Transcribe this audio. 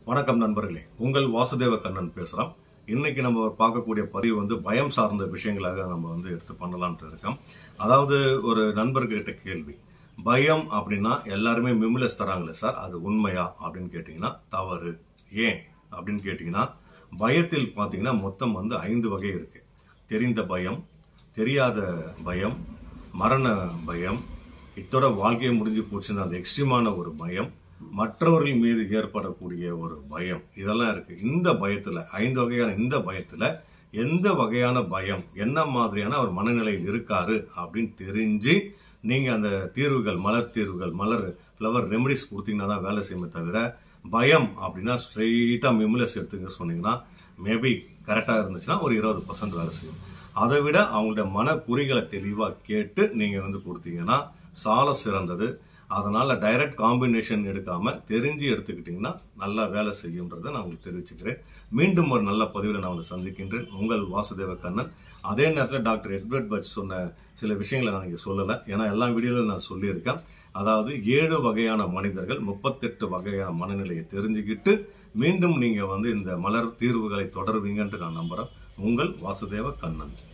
வணக்கம் நண்பர்களே உங்கள் வாசுதேவ கண்ணன் பேசுறோம் இன்னைக்கு நம்ம பார்க்கக்கூடிய பதிவு வந்து பயம் சார்ந்த விஷயங்களாக நம்ம வந்து எடுத்து பண்ணலாம்னு இருக்கோம் அதாவது ஒரு நண்பர்கிட்ட கேள்வி பயம் அப்படின்னா எல்லாருமே மிம்லஸ் தராங்களே சார் அது உண்மையா அப்படின்னு கேட்டிங்கன்னா தவறு ஏன் அப்படின்னு கேட்டிங்கன்னா பயத்தில் பார்த்தீங்கன்னா மொத்தம் வந்து ஐந்து வகை இருக்கு தெரிந்த பயம் தெரியாத பயம் மரண பயம் இத்தோட வாழ்க்கையை முடிஞ்சு போச்சுன்னு அந்த எக்ஸ்ட்ரீமான ஒரு பயம் மற்றவர்கள் மீது ஏற்படக்கூடிய ஒரு பயம் இதெல்லாம் இருக்கு இந்த பயத்துல ஐந்து வகையான இந்த பயத்துல எந்த வகையான பயம் என்ன மாதிரியான ஒரு மனநிலையில் இருக்காரு அப்படின்னு தெரிஞ்சு நீங்க அந்த தீர்வுகள் மலர் தீர்வுகள் மலர் ஃப்ளவர் ரெமடிஸ் கொடுத்தீங்கன்னா தான் வேலை செய்யுமே தவிர பயம் அப்படின்னா ஸ்ட்ரெயிட்டா மிம்லஸ் எடுத்துக்க சொன்னீங்கன்னா மேபி கரெக்டா இருந்துச்சுன்னா ஒரு இருபது பர்சன்ட் வேலை செய்யும் அதை விட அவங்களோட மன குறிகளை தெளிவா கேட்டு நீங்க வந்து கொடுத்தீங்கன்னா சால சிறந்தது அதனால டைரக்ட் காம்பினேஷன் எடுக்காம தெரிஞ்சு எடுத்துக்கிட்டீங்கன்னா நல்லா வேலை செய்யுன்றதை நான் உங்களுக்கு தெரிவிச்சுக்கிறேன் மீண்டும் ஒரு நல்ல பதிவில் நான் உங்களை சந்திக்கின்றேன் உங்கள் வாசுதேவ கண்ணன் அதே நேரத்தில் டாக்டர் எட்வர்ட் பச் சொன்ன சில விஷயங்களை நான் இங்கே சொல்லலை ஏன்னா எல்லா வீடியோவிலும் நான் சொல்லியிருக்கேன் அதாவது ஏழு வகையான மனிதர்கள் முப்பத்தெட்டு வகையான மனநிலையை தெரிஞ்சுக்கிட்டு மீண்டும் நீங்க வந்து இந்த மலர் தீர்வுகளை தொடருவீங்கன்ட்டு நான் நம்புறேன் உங்கள் வாசுதேவ கண்ணன்